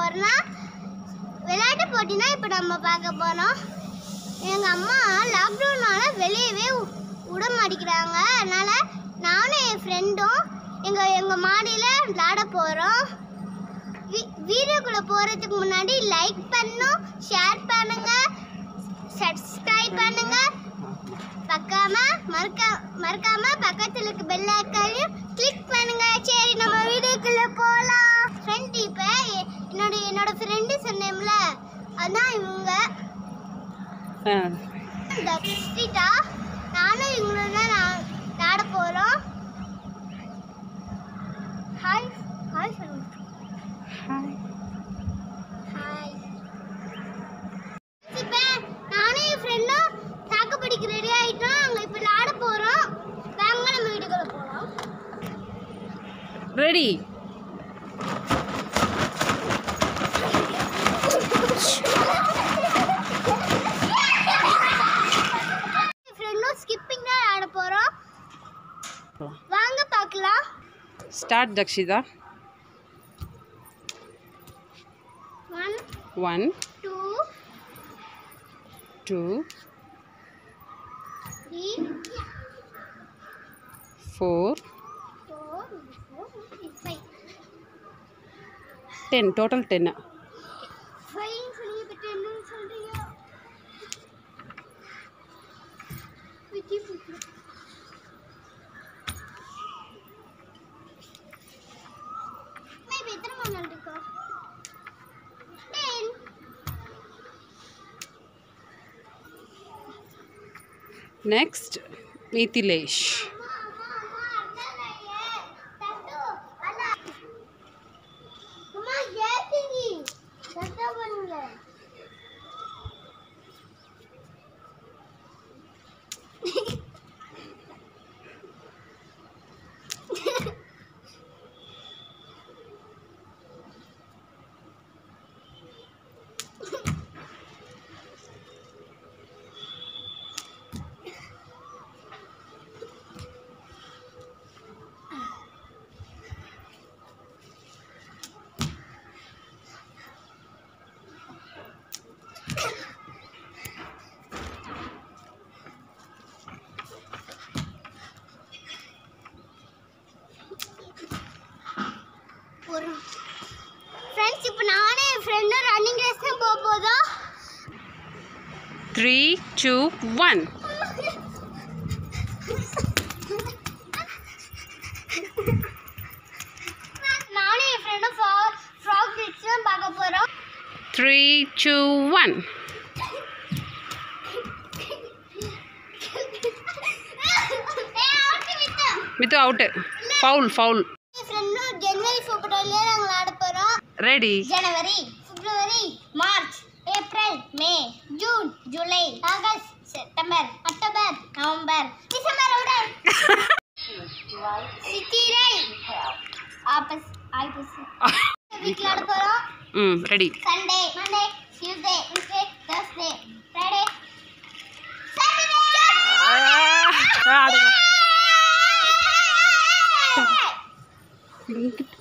போறோம்னா விளையாட்டு போட்டினா இப்போ நம்ம பார்க்க போறோம் எங்க அம்மா லாக்டவுனால வெளியவே வு- விட மாட்டேங்கிறாங்க அதனால நானும் என் ஃப்ரெண்டும் எங்க எங்க மாடியில விளையாட போறோம் வீ- வீடியோக்குள்ள போறதுக்கு முன்னாடி லைக் பண்ணும் ஷேர் பண்ணுங்க சப்ஸ்கிரைப் பண்ணுங்க பக்காம மறக்க மறக்காம பக்கத்துல இருக்க பெல் ஐக்கானையும் கிளிக் பண்ணுங்க சரி நம்ம வீடியோக்குள்ள போலாம் ஃப்ரெண்ட் இப்ப எ- என்னோட என்னோட ஃப்ரெண்டு சொன்னேன்ல அதான் இவங்க ஆ தக்ஷிதா நானும் இவங்களோட தான் நான் விளையாட போறோம் ஹாய் ஹாய் சொல்லுங்க ஹாய் ஹாய் இப்ப நானும் என் ஃப்ரெண்டும் தாக்குப்பிடிக்கு ரெடி ஆயிட்டோம் அங்க இப்ப விளையாட போறோம் வாங்க நம்ம வீட்டுக்குள்ள போலாம் ரெடி ஃப்ரெண்டும் ஸ்கிப்பிங் தான் விளையாட போறோம் வாங்க பார்க்கலாம் start Dakshita one one two two three four four five ten total டென்னு ஃபைவ் சொல்லி இப்போ டென்னு சொல்றீங்க விக்கி புக்கு மேபி எத்தனை மணி நேரம் இருக்கா டென் நெக்ஸ்ட் மிதிலேஷ் ஒரு ஃப்ரெண்ட்ஸ் இப்போ நானே என் ஃப்ரெண்டும் ரன்னிங் ரேஸ் தான் போக போதும் த்ரீ டூ ஒன் நானும் என் ஃப்ரெண்டும் ஃப்ராக் ரேஸ் தான் பார்க்க போகிறோம் three two one Mithu out foul foul ஃப்ரெண்டும் ஜனவரி பிப்ரவரியிலே நாங்கள் விளையாட போகிறோம் ready January February March April May June July August September October November December விட சித்திரை ஆபஸ் ஆபஸ் வீட்டில் விளையாட போகிறோம் ம் ready Sunday Monday Tuesday Wednesday Thursday Friday இங்கிட்டு